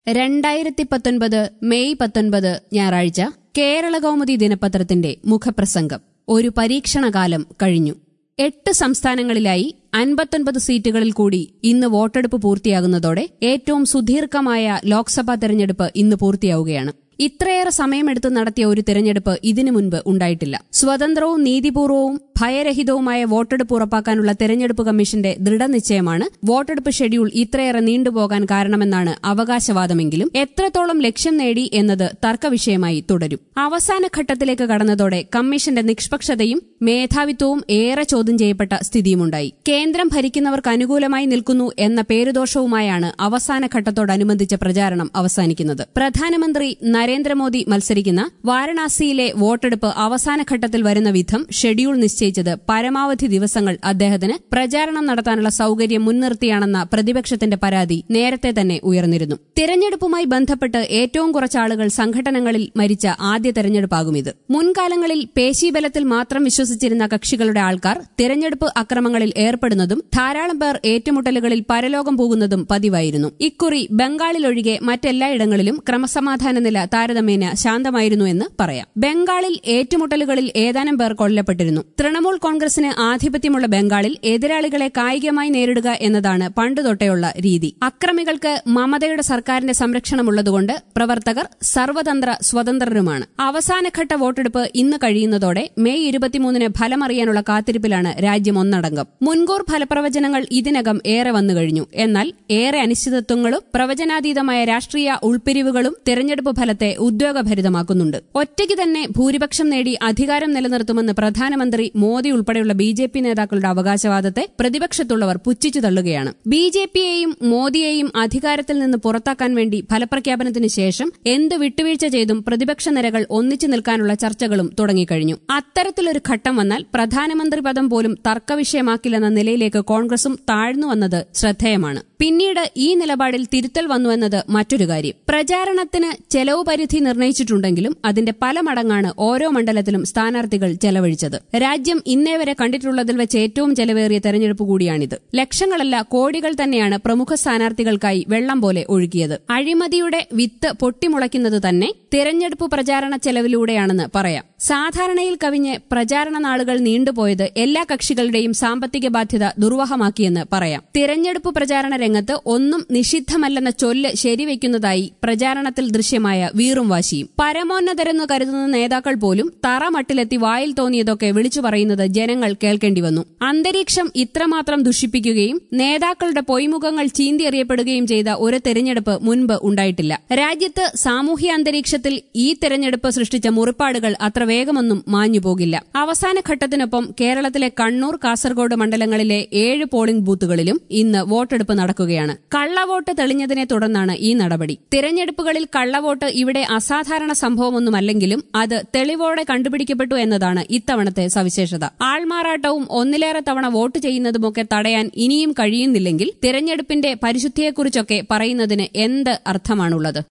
രണ്ടായിരത്തി പത്തൊൻപത് മെയ് പത്തൊൻപത് ഞായറാഴ്ച കേരള കൗമുദി ദിനപത്രത്തിന്റെ മുഖപ്രസംഗം ഒരു പരീക്ഷണകാലം കഴിഞ്ഞു എട്ട് സംസ്ഥാനങ്ങളിലായി അൻപത്തൊൻപത് സീറ്റുകളിൽ കൂടി ഇന്ന് വോട്ടെടുപ്പ് പൂർത്തിയാകുന്നതോടെ ഏറ്റവും സുദീർഘമായ ലോക്സഭാ തെരഞ്ഞെടുപ്പ് ഇന്ന് പൂർത്തിയാവുകയാണ് ഇത്രയേറെ സമയമെടുത്ത് നടത്തിയ ഒരു തെരഞ്ഞെടുപ്പ് ഇതിനു മുൻപ് ഉണ്ടായിട്ടില്ല സ്വതന്ത്രവും നീതിപൂർവവും ഭയരഹിതവുമായ വോട്ടെടുപ്പ് ഉറപ്പാക്കാനുള്ള തെരഞ്ഞെടുപ്പ് കമ്മീഷന്റെ ദൃഢനിശ്ചയമാണ് വോട്ടെടുപ്പ് ഷെഡ്യൂൾ ഇത്രയേറെ നീണ്ടുപോകാൻ കാരണമെന്നാണ് അവകാശവാദമെങ്കിലും എത്രത്തോളം ലക്ഷ്യം നേടി എന്നത് തർക്കവിഷയമായി തുടരും അവസാന ഘട്ടത്തിലേക്ക് കടന്നതോടെ കമ്മീഷന്റെ നിഷ്പക്ഷതയും മേധാവിത്വവും ഏറെ ചോദ്യം ചെയ്യപ്പെട്ട സ്ഥിതിയുമുണ്ടായി കേന്ദ്രം ഭരിക്കുന്നവർക്ക് അനുകൂലമായി നിൽക്കുന്നു എന്ന പേരുദോഷവുമായാണ് അവസാന ഘട്ടത്തോടനുബന്ധിച്ച പ്രചാരണം അവസാനിക്കുന്നത് പ്രധാനമന്ത്രി നരേന്ദ്രമോദി മത്സരിക്കുന്ന വാരണാസിയിലെ വോട്ടെടുപ്പ് അവസാന ഘട്ടത്തിൽ വരുന്ന വിധം ഷെഡ്യൂൾ നിശ്ചയിച്ചത് പരമാവധി ദിവസങ്ങൾ അദ്ദേഹത്തിന് പ്രചാരണം നടത്താനുള്ള സൌകര്യം മുൻനിർത്തിയാണെന്ന പ്രതിപക്ഷത്തിന്റെ പരാതി നേരത്തെ തന്നെ ഉയർന്നിരുന്നു തിരഞ്ഞെടുപ്പുമായി ബന്ധപ്പെട്ട് ഏറ്റവും കുറച്ച് ആളുകൾ സംഘടനകളിൽ മരിച്ച ആദ്യ തെരഞ്ഞെടുപ്പാകും ഇത് മുൻകാലങ്ങളിൽ പേശീബലത്തിൽ മാത്രം വിശ്വസിച്ചിരുന്ന കക്ഷികളുടെ ആൾക്കാർ തിരഞ്ഞെടുപ്പ് അക്രമങ്ങളിൽ ഏർപ്പെടുന്നതും ധാരാളം പേർ ഏറ്റുമുട്ടലുകളിൽ പരലോകം പോകുന്നതും പതിവായിരുന്നു ഇക്കുറി ബംഗാളിലൊഴികെ മറ്റെല്ലായിടങ്ങളിലും ക്രമസമാധാന നില താരതമ്യേന ശാന്തമായിരുന്നു എന്ന് പറയാം ബംഗാളിൽ ഏറ്റുമുട്ടലുകളിൽ ഏതാനും പേർ കൊല്ലപ്പെട്ടിരുന്നു തൃണമൂൽ കോൺഗ്രസിന് ആധിപത്യമുള്ള ബംഗാളിൽ എതിരാളികളെ കായികമായി നേരിടുക എന്നതാണ് പണ്ടുതൊട്ടേയുള്ള രീതി അക്രമികൾക്ക് മമതയുടെ സർക്കാരിന്റെ സംരക്ഷണമുള്ളതുകൊണ്ട് പ്രവർത്തകർ സർവതന്ത്ര സ്വതന്ത്രരുമാണ് അവസാനഘട്ട വോട്ടെടുപ്പ് ഇന്ന് കഴിയുന്നതോടെ മെയ് ഇരുപത്തിമൂന്നിന് ഫലമറിയാനുള്ള കാത്തിരിപ്പിലാണ് രാജ്യം ഒന്നടങ്കം മുൻകൂർ ഫലപ്രവചനങ്ങൾ ഇതിനകം ഏറെ വന്നു കഴിഞ്ഞു എന്നാൽ ഏറെ അനിശ്ചിതത്വങ്ങളും പ്രവചനാതീതമായ രാഷ്ട്രീയ ഉൾപ്പിരിവുകളും തെരഞ്ഞെടുപ്പ് ഫലത്തെ ഉദ്യോഗഭരിതമാക്കുന്നുണ്ട് ഒറ്റയ്ക്ക് തന്നെ ഭൂരിപക്ഷം നേടി അധികാരം നിലനിർത്തുമെന്ന് പ്രധാനമന്ത്രി മോദി ഉൾപ്പെടെയുള്ള ബി ജെ പി നേതാക്കളുടെ അവകാശവാദത്തെ പ്രതിപക്ഷത്തുള്ളവർ പുച്ഛിച്ചു തള്ളുകയാണ് ബി ജെ പിയെയും മോദിയെയും അധികാരത്തിൽ നിന്ന് പുറത്താക്കാൻ വേണ്ടി ഫലപ്രഖ്യാപനത്തിന് ശേഷം എന്ത് വിട്ടുവീഴ്ച ചെയ്തും പ്രതിപക്ഷ നിരകൾ ഒന്നിച്ചു നിൽക്കാനുള്ള ചർച്ചകളും തുടങ്ങിക്കഴിഞ്ഞു അത്തരത്തിലൊരു ഘട്ടം വന്നാൽ പ്രധാനമന്ത്രി പദം പോലും തർക്കവിഷയമാക്കില്ലെന്ന നിലയിലേക്ക് കോൺഗ്രസും താഴ്ന്നു വന്നത് ശ്രദ്ധേയമാണ് പിന്നീട് ഈ നിലപാടിൽ തിരുത്തൽ വന്നുവെന്നത് മറ്റൊരു കാര്യം പ്രചാരണത്തിന് ചെലവ് പരിധി നിർണയിച്ചിട്ടുണ്ടെങ്കിലും അതിന്റെ പല മടങ്ങാണ് ഓരോ മണ്ഡലത്തിലും സ്ഥാനാർത്ഥികൾ ചെലവഴിച്ചത് രാജ്യം ഇന്നേ വരെ കണ്ടിട്ടുള്ളതിൽ വെച്ച് ഏറ്റവും ചെലവേറിയ തെരഞ്ഞെടുപ്പ് കൂടിയാണിത് ലക്ഷങ്ങളല്ല കോടികൾ തന്നെയാണ് പ്രമുഖ സ്ഥാനാർത്ഥികൾക്കായി വെള്ളം പോലെ ഒഴുകിയത് അഴിമതിയുടെ വിത്ത് പൊട്ടിമുളയ്ക്കുന്നത് തന്നെ തെരഞ്ഞെടുപ്പ് പ്രചാരണ ചെലവിലൂടെയാണെന്ന് പറയാം സാധാരണയിൽ കവിഞ്ഞ് പ്രചാരണ നാളുകൾ നീണ്ടുപോയത് എല്ലാ കക്ഷികളുടെയും സാമ്പത്തിക ബാധ്യത ദുർവഹമാക്കിയെന്ന് പറയാം തിരഞ്ഞെടുപ്പ് പ്രചാരണ രംഗത്ത് ഒന്നും നിഷിദ്ധമല്ലെന്ന ചൊല്ല് ശരിവെക്കുന്നതായി പ്രചാരണത്തിൽ ദൃശ്യമായ വീറും വാശിയും പരമോന്നതരെന്ന് കരുതുന്ന നേതാക്കൾ പോലും തറമട്ടിലെത്തി വായിൽ തോന്നിയതൊക്കെ വിളിച്ചു പറയുന്നത് ജനങ്ങൾ കേൾക്കേണ്ടി വന്നു അന്തരീക്ഷം ഇത്രമാത്രം ദുഷിപ്പിക്കുകയും നേതാക്കളുടെ പൊയ്മുഖങ്ങൾ ചീന്തിയെറിയപ്പെടുകയും ചെയ്ത ഒരു തെരഞ്ഞെടുപ്പ് മുൻപ് ഉണ്ടായിട്ടില്ല രാജ്യത്ത് സാമൂഹ്യ അന്തരീക്ഷത്തിൽ ഈ തെരഞ്ഞെടുപ്പ് സൃഷ്ടിച്ച മുറിപ്പാടുകൾ അത്ര വേഗമൊന്നും മാഞ്ഞുപോകില്ല അവസാന ഘട്ടത്തിനൊപ്പം കേരളത്തിലെ കണ്ണൂർ കാസർഗോഡ് മണ്ഡലങ്ങളിലെ ഏഴ് പോളിംഗ് ബൂത്തുകളിലും ഇന്ന് വോട്ടെടുപ്പ് നടക്കുകയാണ് കള്ളവോട്ട് തെളിഞ്ഞതിനെ തുടർന്നാണ് ഈ നടപടി തിരഞ്ഞെടുപ്പുകളിൽ കള്ളവോട്ട് ഇവിടെ അസാധാരണ സംഭവമൊന്നുമല്ലെങ്കിലും അത് തെളിവോടെ കണ്ടുപിടിക്കപ്പെട്ടു എന്നതാണ് ഇത്തവണത്തെ സവിശേഷത ആൾമാറാട്ടവും ഒന്നിലേറെ തവണ വോട്ട് ചെയ്യുന്നതുമൊക്കെ തടയാൻ ഇനിയും കഴിയുന്നില്ലെങ്കിൽ തിരഞ്ഞെടുപ്പിന്റെ പരിശുദ്ധിയെക്കുറിച്ചൊക്കെ പറയുന്നതിന് എന്ത് അർത്ഥമാണുള്ളത്